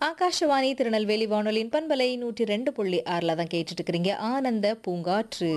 ஆகாஷவாணி திருநெல்வேலி வானொலியின் பண்பலை நூற்றி ரெண்டு புள்ளி ஆறில் தான் கேட்டுட்டு இருக்கிறீங்க ஆனந்த பூங்காற்று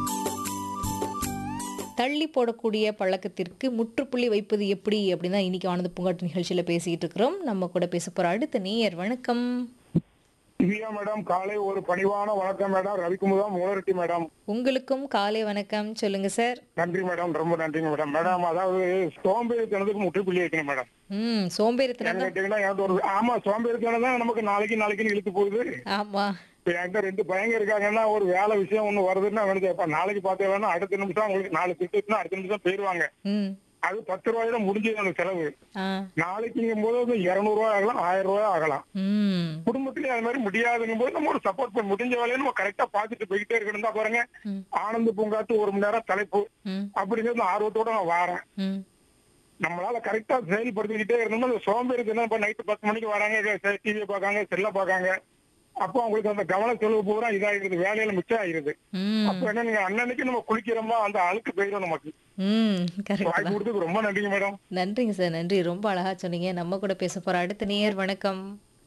தள்ளி போடக்கூடிய பழக்கத்திற்கு முற்றுப்புள்ளி வைப்பது எப்படி அப்படின்னு தான் இன்னைக்கு ஆனந்த பூங்காற்று நிகழ்ச்சியில் பேசிக்கிட்டு இருக்கிறோம் நம்ம கூட பேச போகிற அடுத்த நேயர் வணக்கம் திவ்யா மேடம் காலை ஒரு பணிவான வணக்கம் மேடம் ரவிக்குமுதம் மூலரெட்டி மேடம் உங்களுக்கும் காலை வணக்கம் சொல்லுங்க சார் நன்றி மேடம் ரொம்ப நன்றிங்க மேடம் மேடம் அதாவது சோம்பேறித்தனத்துக்கு முற்றுப்புள்ளி வைக்கணும் மேடம் ம் சோம்பேறித்தனம் ஏன்னு தான் கேட்டீங்கன்னா எனக்கு ஒரு ஆமா சோம்பேறித்தனம் தான் நமக்கு நாளைக்கு நாளைக்குன்னு இழுத்து போகுது ஆமா இப்ப என்கிட்ட ரெண்டு பையங்க இருக்காங்கன்னா ஒரு வேலை விஷயம் ஒண்ணு வருதுன்னா வேணும் இப்ப நாளைக்கு பார்த்தே வேணா அடுத்த நிமிஷம் உங்களுக்கு நாலு திட்டுனா அடுத்த நிமிஷம் போயிருவாங்க ம் அது பத்து ரூபாயில முடிஞ்சது அந்த செலவு ஆ நாளைக்குங்கும் போது அது இருநூறு ரூபாய் ஆகலாம் ஆயிரம் ரூபாய் ஆகலாம் ம் குடும்பத்திலேயே அது மாதிரி முடியாதுங்கும் போது நம்ம ஒரு சப்போர்ட் பண்ண முடிஞ்ச வேலையை நம்ம கரெக்டா பாத்துட்டு போய்கிட்டே இருக்கணும் தான் பாருங்க ம். ஆனந்த பூங்காத்து ஒரு மணி நேரம் தலைப்பு ம் அப்படிங்கிறது ஆர்வத்தோட நான் வாரேன் ம் நம்மளால கரெக்டா செயல்படுத்திக்கிட்டே இருந்தோம்னா அந்த சோம்பேறித்தனம் இப்ப நைட்டு பத்து மணிக்கு வராங்க டிவியை பார்க்காங்க செல்ல பார்க்காங்க அப்போ அவங்களுக்கு அந்த கவன செலவு பூரா இதாகிடுது வேலையில மிச்சம் ஆகிடுது ம் அப்ப என்ன நீங்க அன்னன்னைக்கு நம்ம குளிக்கிறோமா அந்த அழுக்கு போயிடும் நமக்கு ம் கரெக்ட் வாய்ப்பு தான் கொடுத்ததுக்கு ரொம்ப நன்றிங்க மேடம் நன்றிங்க சார் நன்றி ரொம்ப அழகா சொன்னீங்க நம்ம கூட பேச போற அடுத்த நேயர் வணக்கம்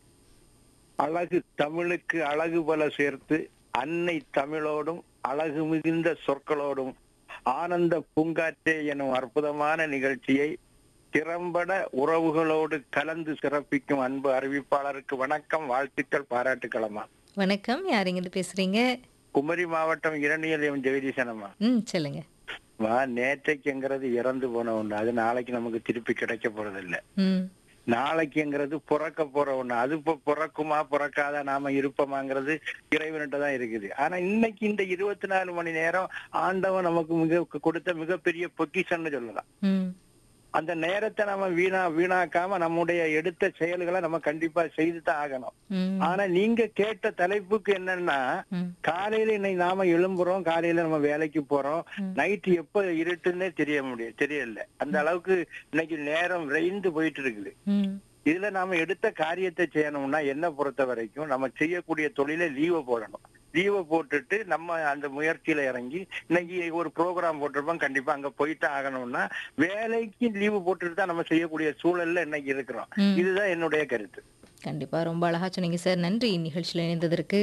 அழகு தமிழுக்கு அழகு பல சேர்த்து அன்னை தமிழோடும் அழகு மிகுந்த சொற்களோடும் ஆனந்த பூங்காற்றே எனும் அற்புதமான நிகழ்ச்சியை திறம்பட உறவுகளோடு கலந்து சிறப்பிக்கும் அன்பு அறிவிப்பாளருக்கு வணக்கம் வாழ்த்துக்கள் பாராட்டுக்களமா வணக்கம் யாருங்க பேசுறீங்க குமரி மாவட்டம் இரணியல் ஜெகதீசனம்மா ம் சொல்லுங்க வா நேற்றைக்குங்கிறது இறந்து போன ஒண்ணு அது நாளைக்கு நமக்கு திருப்பி கிடைக்க போறதில்ல ம் நாளைக்குங்கிறது பிறக்க போற ஒண்ணு அது இப்ப பிறக்குமா பிறக்காத நாம இருப்போமாங்கிறது இறைவன்கிட்ட தான் இருக்குது ஆனா இன்னைக்கு இந்த இருபத்தி நாலு மணி நேரம் ஆண்டவன் நமக்கு மிக கொடுத்த மிகப்பெரிய பொக்கிஷன்னு சொல்லலாம் ம் அந்த நேரத்தை நம்ம வீணா வீணாக்காம நம்முடைய எடுத்த செயல்களை நம்ம கண்டிப்பா செய்து தான் ஆகணும் ம் ஆனா நீங்க கேட்ட தலைப்புக்கு என்னன்னா ம் காலையில இன்னைக்கு நாம எழும்புறோம் காலையில நம்ம வேலைக்கு போறோம் ம். நைட்டு எப்ப இருட்டுன்னே தெரிய முடியும் தெரியல அந்த அளவுக்கு இன்னைக்கு நேரம் விரைந்து போயிட்டு இருக்குது ம் இதுல நாம எடுத்த காரியத்தை செய்யணும்னா என்ன பொறுத்த வரைக்கும் நம்ம செய்யக்கூடிய தொழிலை லீவை போடணும் லீவை போட்டுட்டு நம்ம அந்த முயற்சியில இறங்கி இன்னைக்கு ஒரு ப்ரோக்ராம் போட்டிருப்போம் கண்டிப்பா அங்க போயிட்டு ஆகணும்னா வேலைக்கு லீவு போட்டுட்டு தான் நம்ம செய்யக்கூடிய சூழல்ல இன்னைக்கு இருக்கிறோம் ம். இதுதான் என்னுடைய கருத்து கண்டிப்பா ரொம்ப அழகா சொன்னீங்க சார் நன்றி நிகழ்ச்சியில் இணைந்ததற்கு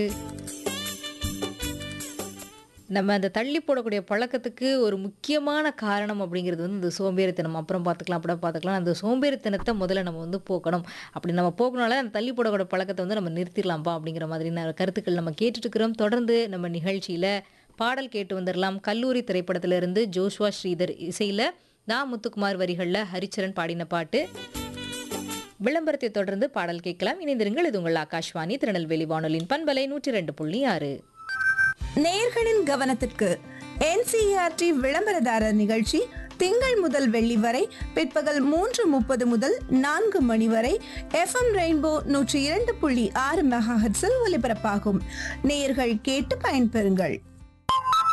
நம்ம அந்த தள்ளி போடக்கூடிய பழக்கத்துக்கு ஒரு முக்கியமான காரணம் அப்படிங்கிறது வந்து இந்த சோம்பேறித்தனம் அப்புறம் பார்த்துக்கலாம் அப்புறம் பார்த்துக்கலாம் அந்த சோம்பேறித்தனத்தை முதல்ல நம்ம வந்து போக்கணும் அப்படி நம்ம போக்கணும்னால அந்த தள்ளி போடக்கூடிய பழக்கத்தை வந்து நம்ம நிறுத்திடலாம்ப்பா அப்படிங்கிற மாதிரியான கருத்துக்கள் நம்ம கேட்டுட்டு இருக்கிறோம் தொடர்ந்து நம்ம நிகழ்ச்சியில் பாடல் கேட்டு வந்துடலாம் கல்லூரி திரைப்படத்திலிருந்து ஜோஷ்வா ஸ்ரீதர் இசையில் தா முத்துக்குமார் வரிகளில் ஹரிச்சரன் பாடின பாட்டு விளம்பரத்தை தொடர்ந்து பாடல் கேட்கலாம் இணைந்திருங்கள் இது உங்கள் ஆகாஷ்வாணி திருநெல்வேலி வானொலியின் பண்பலை நூற்றி ரெண்டு புள்ளி ஆறு நேர்களின் கவனத்திற்கு என்சிஆர்டி விளம்பரதாரர் நிகழ்ச்சி திங்கள் முதல் வெள்ளி வரை பிற்பகல் மூன்று முப்பது முதல் நான்கு மணி வரை எஃப்எம் ரெயின்போ நூற்றி இரண்டு புள்ளி ஆறு மெகாஹெட்ஸில் ஒலிபரப்பாகும் நேயர்கள் கேட்டு பயன்பெறுங்கள்